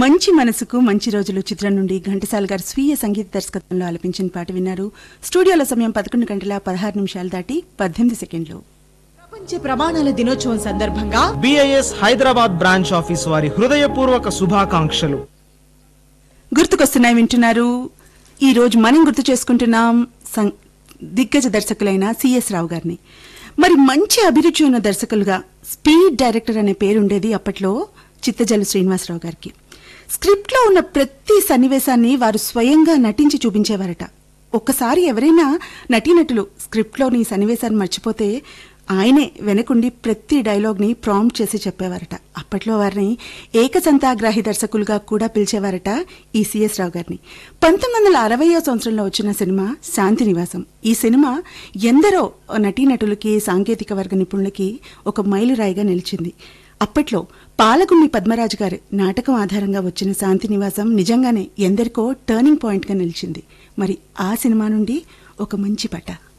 మంచి మనసుకు మంచి రోజులు చిత్రం నుండి ఘంటసాల గారు స్వీయ సంగీత దర్శకత్వంలో ఆలపించిన పాట విన్నారు స్టూడియోలో సమయం పదకొండు గంటల పదహారు నిమిషాలు దాటి పద్దెనిమిది సెకండ్లు ప్రపంచ ప్రమాణాల దినోత్సవం సందర్భంగా బిఐఎస్ హైదరాబాద్ బ్రాంచ్ ఆఫీస్ వారి హృదయపూర్వక శుభాకాంక్షలు గుర్తుకొస్తున్నాయి వింటున్నారు ఈ రోజు మనం గుర్తు చేసుకుంటున్నాం సం- దిగ్గజ దర్శకులైన సిఎస్ రావు గారిని మరి మంచి అభిరుచి ఉన్న దర్శకులుగా స్పీడ్ డైరెక్టర్ అనే పేరు ఉండేది అప్పట్లో చిత్తజల్లు శ్రీనివాసరావు గారికి స్క్రిప్ట్లో ఉన్న ప్రతి సన్నివేశాన్ని వారు స్వయంగా నటించి చూపించేవారట ఒక్కసారి ఎవరైనా నటీనటులు స్క్రిప్ట్లోని సన్నివేశాన్ని మర్చిపోతే ఆయనే వెనకుండి ప్రతి డైలాగ్ని ప్రాంప్ట్ చేసి చెప్పేవారట అప్పట్లో వారిని ఏకసంతాగ్రాహి దర్శకులుగా కూడా పిలిచేవారట ఈ సిఎస్ రావు గారిని పంతొమ్మిది వందల అరవయో సంవత్సరంలో వచ్చిన సినిమా శాంతి నివాసం ఈ సినిమా ఎందరో నటీనటులకి సాంకేతిక వర్గ నిపుణులకి ఒక మైలురాయిగా నిలిచింది అప్పట్లో పాలగుమ్మి పద్మరాజు గారి నాటకం ఆధారంగా వచ్చిన శాంతి నివాసం నిజంగానే ఎందరికో టర్నింగ్ పాయింట్గా నిలిచింది మరి ఆ సినిమా నుండి ఒక మంచి పట్ట